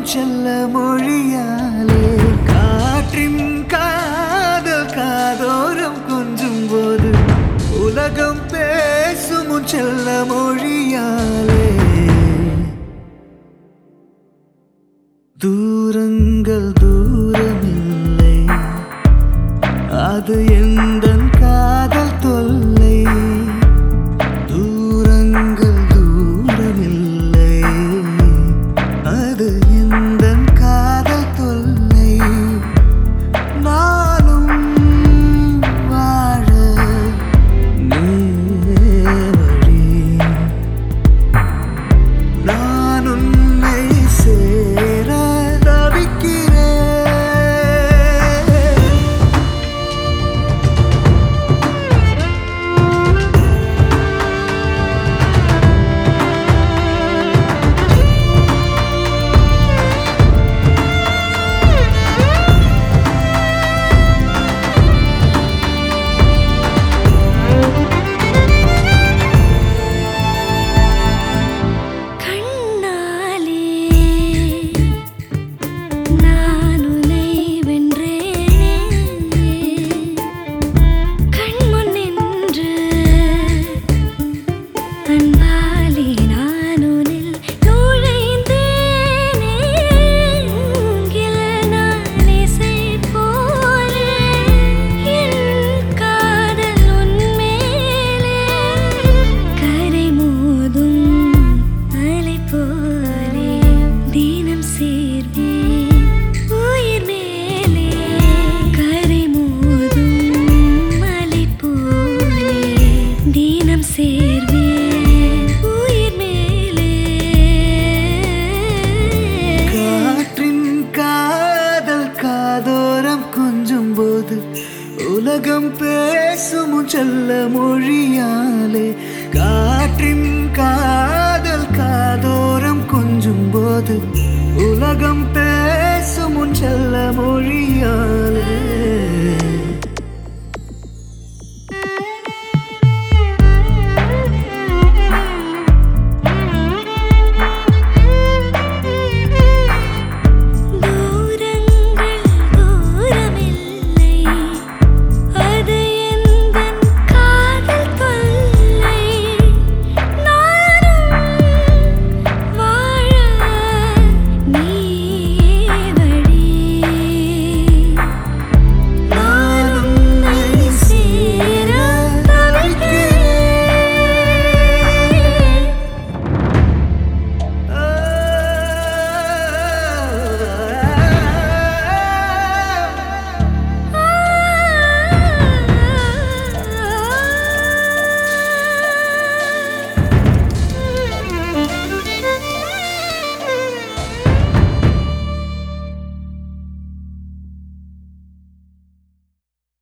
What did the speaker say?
செல்ல மொழியாலே காற்றின் காதல் காதோரம் கொஞ்சும் போது உலகம் பேசும் உன் செல்ல மொழியாலே தூரங்கள் தூரமில்லை அது எந்தன் காதல் தொல்லை தூரங்கள் தூரமில்லை அது எந்தன் காதல் தொல்லை நானும் வாழ நீ வழி நான் உன்னை சேர தவிக்கிறேன் கண்ணாலே நான் உன்னை வென்றேனே கண்முன் நின்று அன்பாலே நான் உன்னில் நுழைந்தேனே மூங்கில் நான் இசை போலே என் காதல் உன் மேலே கரை மோதும் அலை போலே தினம் சேர்வேன் உயிர் மேலே கரை மோதும் அலை போலே தினம் சேர்வேன் உயிர் மேலே காற்றின் காதல் காதோரம் கொஞ்சும் போது உலகம் பேசும் உன் செல்ல மொழியாலே காற்றின் காதல் காதோரம் கொஞ்சும் போது உலகம் பே